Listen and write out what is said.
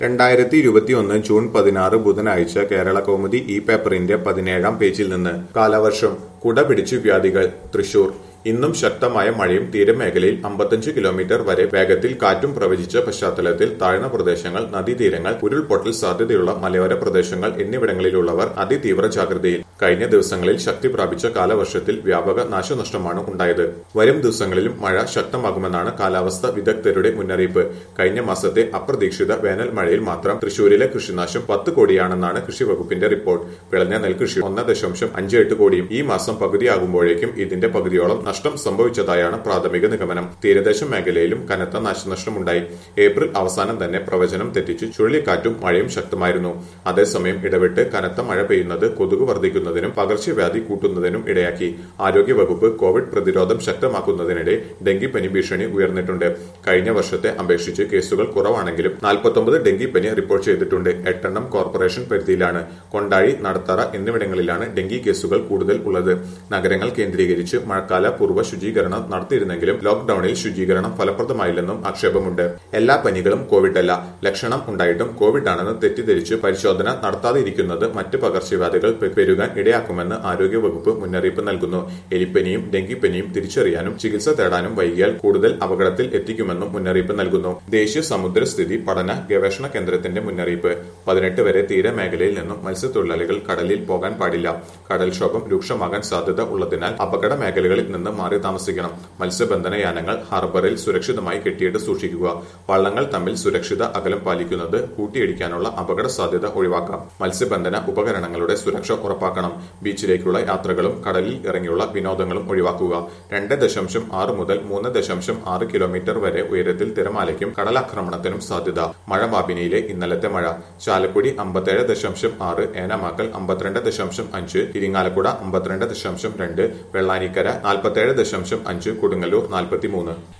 രണ്ടായിരത്തി ഇരുപത്തിയൊന്ന് ജൂൺ പതിനാറ് ബുധനാഴ്ച കേരള കൗമുദി ഈ പേപ്പറിന്റെ പതിനേഴാം പേജിൽ നിന്ന് കാലവർഷം കുട പിടിച്ച് വ്യാധികൾ തൃശൂർ ഇന്നും ശക്തമായ മഴയും തീരമേഖലയിൽ അമ്പത്തഞ്ച് കിലോമീറ്റർ വരെ വേഗത്തിൽ കാറ്റും പ്രവചിച്ച പശ്ചാത്തലത്തിൽ താഴ്ന്ന പ്രദേശങ്ങൾ നദീതീരങ്ങൾ ഉരുൾപൊട്ടൽ സാധ്യതയുള്ള മലയോര പ്രദേശങ്ങൾ എന്നിവിടങ്ങളിലുള്ളവർ അതിതീവ്ര ജാഗ്രതയിൽ കഴിഞ്ഞ ദിവസങ്ങളിൽ ശക്തി പ്രാപിച്ച കാലവർഷത്തിൽ വ്യാപക നാശനഷ്ടമാണ് ഉണ്ടായത് വരും ദിവസങ്ങളിലും മഴ ശക്തമാകുമെന്നാണ് കാലാവസ്ഥാ വിദഗ്ധരുടെ മുന്നറിയിപ്പ് കഴിഞ്ഞ മാസത്തെ അപ്രതീക്ഷിത വേനൽ മഴയിൽ മാത്രം തൃശൂരിലെ കൃഷിനാശം പത്ത് കോടിയാണെന്നാണ് കൃഷി വകുപ്പിന്റെ റിപ്പോർട്ട് വിളഞ്ഞ നെൽകൃഷി ഒന്ന് ദശാംശം അഞ്ച് എട്ട് കോടിയും ഈ മാസം പകുതിയാകുമ്പോഴേക്കും ഇതിന്റെ പകുതിയോളം നഷ്ടം സംഭവിച്ചതായാണ് പ്രാഥമിക നിഗമനം തീരദേശ മേഖലയിലും കനത്ത നാശനഷ്ടമുണ്ടായി ഏപ്രിൽ അവസാനം തന്നെ പ്രവചനം തെറ്റിച്ച് ചുഴലിക്കാറ്റും മഴയും ശക്തമായിരുന്നു അതേസമയം ഇടവിട്ട് കനത്ത മഴ പെയ്യുന്നത് കൊതുക് വർദ്ധിക്കുന്നതിനും പകർച്ചവ്യാധി കൂട്ടുന്നതിനും ഇടയാക്കി ആരോഗ്യവകുപ്പ് കോവിഡ് പ്രതിരോധം ശക്തമാക്കുന്നതിനിടെ ഡെങ്കിപ്പനി ഭീഷണി ഉയർന്നിട്ടുണ്ട് കഴിഞ്ഞ വർഷത്തെ അപേക്ഷിച്ച് കേസുകൾ കുറവാണെങ്കിലും നാൽപ്പത്തൊമ്പത് ഡെങ്കിപ്പനി റിപ്പോർട്ട് ചെയ്തിട്ടുണ്ട് എട്ടെണ്ണം കോർപ്പറേഷൻ പരിധിയിലാണ് കൊണ്ടാഴി നടത്തറ എന്നിവിടങ്ങളിലാണ് ഡെങ്കി കേസുകൾ കൂടുതൽ ഉള്ളത് നഗരങ്ങൾ കേന്ദ്രീകരിച്ച് മഴക്കാല പൂർവ്വ ശുചീകരണം നടത്തിയിരുന്നെങ്കിലും ലോക്ഡൌണിൽ ശുചീകരണം ഫലപ്രദമായില്ലെന്നും ആക്ഷേപമുണ്ട് എല്ലാ പനികളും കോവിഡ് അല്ല ലക്ഷണം ഉണ്ടായിട്ടും കോവിഡ് ആണെന്ന് തെറ്റിദ്ധരിച്ച് പരിശോധന നടത്താതിരിക്കുന്നത് മറ്റ് പകർച്ചവ്യാധികൾ പെ- പെരുകാൻ ഇടയാക്കുമെന്ന് ആരോഗ്യവകുപ്പ് മുന്നറിയിപ്പ് നൽകുന്നു എലിപ്പനിയും ഡെങ്കിപ്പനിയും തിരിച്ചറിയാനും ചികിത്സ തേടാനും വൈകിയാൽ കൂടുതൽ അപകടത്തിൽ എത്തിക്കുമെന്നും മുന്നറിയിപ്പ് നൽകുന്നു ദേശീയ സമുദ്രസ്ഥിതി പഠന ഗവേഷണ കേന്ദ്രത്തിന്റെ മുന്നറിയിപ്പ് പതിനെട്ട് വരെ തീരമേഖലയിൽ നിന്നും മത്സ്യത്തൊഴിലാളികൾ കടലിൽ പോകാൻ പാടില്ല കടൽക്ഷോഭം രൂക്ഷമാകാൻ സാധ്യത ഉള്ളതിനാൽ അപകട മേഖലകളിൽ നിന്ന് മാറി താമസിക്കണം മത്സ്യബന്ധന യാനങ്ങൾ ഹാർബറിൽ സുരക്ഷിതമായി കെട്ടിയിട്ട് സൂക്ഷിക്കുക വള്ളങ്ങൾ തമ്മിൽ സുരക്ഷിത അകലം പാലിക്കുന്നത് കൂട്ടിയിടിക്കാനുള്ള അപകട സാധ്യത ഒഴിവാക്കാം മത്സ്യബന്ധന ഉപകരണങ്ങളുടെ സുരക്ഷ ഉറപ്പാക്കണം ബീച്ചിലേക്കുള്ള യാത്രകളും കടലിൽ ഇറങ്ങിയുള്ള വിനോദങ്ങളും ഒഴിവാക്കുക രണ്ട് ദശാംശം ആറ് മുതൽ മൂന്ന് ദശാംശം ആറ് കിലോമീറ്റർ വരെ ഉയരത്തിൽ തിരമാലയ്ക്കും കടലാക്രമണത്തിനും സാധ്യത മഴ മാപിനിയിലെ ഇന്നലത്തെ മഴ ചാലക്കുടി അമ്പത്തേഴ് ദശാംശം ആറ് ഏനാമാക്കൽ അമ്പത്തിരണ്ട് ദശാംശം അഞ്ച് ഇരിങ്ങാലക്കുട അമ്പത്തിരണ്ട് ദശാംശം രണ്ട് വെള്ളാനിക്കര നാൽപ്പത്തേഴ് ദശാംശം അഞ്ച് കൊടുങ്ങല്ലൂർ നാൽപ്പത്തിമൂന്ന്